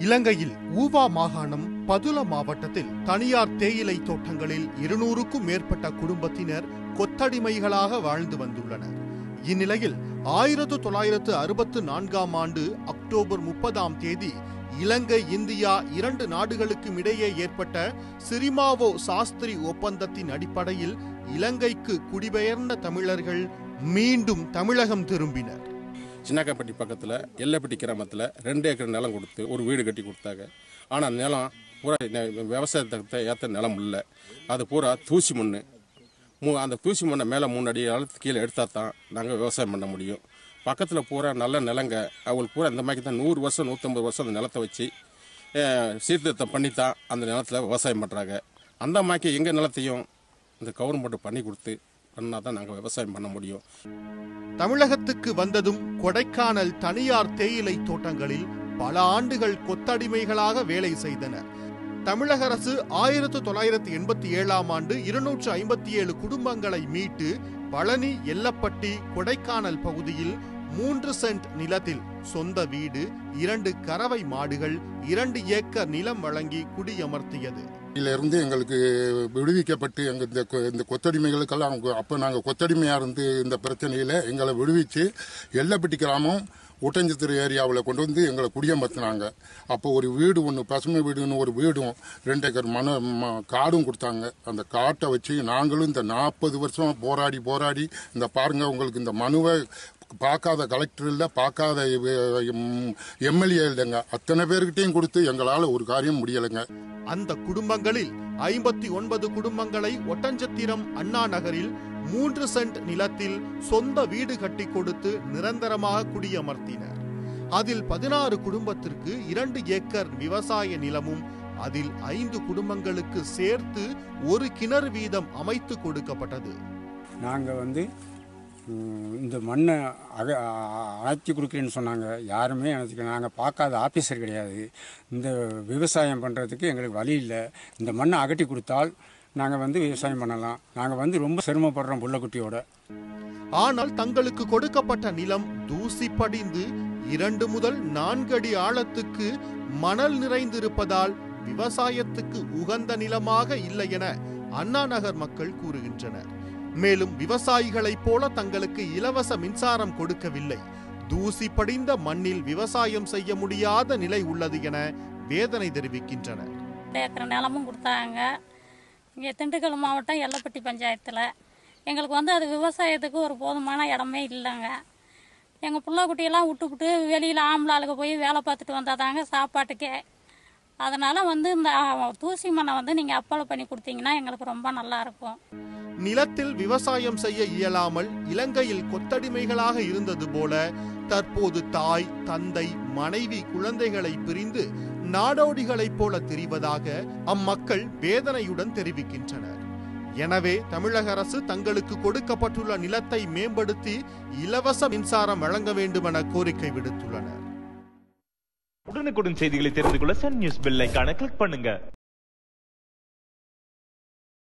இலங்கையில் ஊவா மாகாணம் பதுல மாவட்டத்தில் தனியார் தேயிலை தோட்டங்களில் இருநூறுக்கும் மேற்பட்ட குடும்பத்தினர் கொத்தடிமைகளாக வாழ்ந்து வந்துள்ளனர் இந்நிலையில் ஆயிரத்து தொள்ளாயிரத்து அறுபத்து நான்காம் ஆண்டு அக்டோபர் முப்பதாம் தேதி இலங்கை இந்தியா இரண்டு நாடுகளுக்கும் இடையே ஏற்பட்ட சிரிமாவோ சாஸ்திரி ஒப்பந்தத்தின் அடிப்படையில் இலங்கைக்கு குடிபெயர்ந்த தமிழர்கள் மீண்டும் தமிழகம் திரும்பினர் சின்னக்காப்பட்டி பக்கத்தில் எல்லப்பட்டி கிராமத்தில் ரெண்டு ஏக்கர் நிலம் கொடுத்து ஒரு வீடு கட்டி கொடுத்தாங்க ஆனால் நிலம் பூரா நெ- விவசாயத்தை ஏற்ற நிலம் இல்லை அது பூரா தூசி மண் மூ அந்த தூசி மண்ணை மேலே மூணு அடி ஆழத்துக்கு கீழே எடுத்தால் தான் நாங்கள் விவசாயம் பண்ண முடியும் பக்கத்தில் பூரா நல்ல நிலங்க அவங்களுக்கு பூரா இந்த மாதிரி தான் நூறு வருஷம் நூற்றம்பது வருஷம் அந்த நிலத்தை வச்சு அஹ், சீர்திருத்தம் பண்ணி தான் அந்த நிலத்தில் விவசாயம் பண்ணுறாங்க அந்த மாதிரி எங்கள் நிலத்தையும் இந்த கவர்மெண்ட் பண்ணி கொடுத்து பண்ணால் தான் நாங்கள் விவசாயம் பண்ண முடியும் தமிழகத்துக்கு வந்ததும் கொடைக்கானல் தனியார் தேயிலை தோட்டங்களில் பல ஆண்டுகள் கொத்தடிமைகளாக வேலை செய்தனர் தமிழக அரசு ஆயிரத்து தொள்ளாயிரத்து எண்பத்தி ஏழாம் ஆண்டு இருநூற்று ஐம்பத்தி ஏழு குடும்பங்களை மீட்டு பழனி எல்லப்பட்டி கொடைக்கானல் பகுதியில் மூன்று சென்ட் நிலத்தில் சொந்த வீடு இரண்டு கறவை மாடுகள் இரண்டு ஏக்கர் நிலம் வழங்கி குடியமர்த்தியது இருந்து எங்களுக்கு விடுவிக்கப்பட்டு எங்க இந்த கொ- இந்த கொத்தடிமைகளுக்கெல்லாம் அவங்க- அப்ப நாங்க கொத்தடிமையா இருந்து இந்த பிரச்சனையில எங்களை விடுவிச்சு எல்லப்பட்டி கிராமம் ஊட்டஞ்சத்திர ஏரியாவில் கொண்டு வந்து எங்களை குடியமர்த்தினாங்க அப்போ ஒரு வீடு ஒன்று பசுமை வீடுன்னு ஒரு வீடும் ரெண்டு ஏக்கர் மன ம- காடும் கொடுத்தாங்க அந்த காட்டை வச்சு நாங்களும் இந்த நாற்பது வருஷம் போராடி போராடி இந்த பாருங்க உங்களுக்கு இந்த மனுவை பார்க்காத கலெக்டர் இல்லை பார்க்காத எம்எல்ஏ இல்லைங்க அத்தனை பேர்கிட்டையும் கொடுத்து எங்களால் ஒரு காரியம் முடியலைங்க அந்த குடும்பங்களில் ஐம்பத்தி ஒன்பது குடும்பங்களை ஒட்டஞ்சத்திரம் அண்ணா நகரில் மூன்று சென்ட் நிலத்தில் சொந்த வீடு கட்டி கொடுத்து நிரந்தரமாக குடியமர்த்தினர் அதில் பதினாறு குடும்பத்திற்கு இரண்டு ஏக்கர் விவசாய நிலமும் அதில் ஐந்து குடும்பங்களுக்கு சேர்த்து ஒரு கிணறு வீதம் அமைத்து கொடுக்கப்பட்டது நாங்கள் வந்து ம், இந்த மண்ணை அக அழைச்சி கொடுக்குறேன்னு சொன்னாங்க யாருமே எனக்கு நாங்கள் பார்க்காத ஆஃபீஸர் கிடையாது இந்த விவசாயம் பண்ணுறதுக்கு எங்களுக்கு வழி இல்லை இந்த மண்ணை அகட்டி கொடுத்தால் நாங்கள் வந்து விவசாயம் பண்ணலாம் நாங்கள் வந்து ரொம்ப சிரமப்படுறோம் புள்ளக்குட்டியோட ஆனால் தங்களுக்கு கொடுக்கப்பட்ட நிலம் தூசி படிந்து இரண்டு முதல் நான்கு அடி ஆழத்துக்கு மணல் நிறைந்திருப்பதால் விவசாயத்துக்கு உகந்த நிலமாக இல்லை என அண்ணா நகர் மக்கள் கூறுகின்றனர் மேலும் விவசாயிகளைப் போல தங்களுக்கு இலவச மின்சாரம் கொடுக்கவில்லை தூசி படிந்த மண்ணில் விவசாயம் செய்ய முடியாத நிலை உள்ளது என வேதனை தெரிவிக்கின்றனர் ரெண்டு ஏக்கர் நிலமும் கொடுத்தாங்க இங்கே திண்டுக்கல் மாவட்டம் எல்லப்பட்டி பஞ்சாயத்தில் எங்களுக்கு வந்து அது விவசாயத்துக்கு ஒரு போதுமான இடமே இல்லைங்க எங்கள் புள்ள குட்டியெல்லாம் விட்டுப்புட்டு வெளியில் ஆம்பளாளுக்கு போய் வேலை பார்த்துட்டு வந்தாதாங்க சாப்பாட்டுக்கே அதனால் வந்து இந்த தூசி மண்ணை வந்து நீங்கள் அப்பால் பண்ணி கொடுத்தீங்கன்னா எங்களுக்கு ரொம்ப நல்லா இருக்கும் நிலத்தில் விவசாயம் செய்ய இயலாமல் இலங்கையில் கொத்தடிமைகளாக இருந்தது போல தற்போது தாய் தந்தை மனைவி குழந்தைகளை பிரிந்து நாடோடிகளைப் போல தெரிவதாக அம்மக்கள் வேதனையுடன் தெரிவிக்கின்றனர் எனவே தமிழக அரசு தங்களுக்கு கொடுக்கப்பட்டுள்ள நிலத்தை மேம்படுத்தி இலவச மின்சாரம் வழங்க வேண்டுமென கோரிக்கை விடுத்துள்ளனர் உடனுக்குடன் செய்திகளை தெரிந்து கொள்ள சன் நியூஸ் பெல் ஐகானை கிளிக் பண்ணுங்க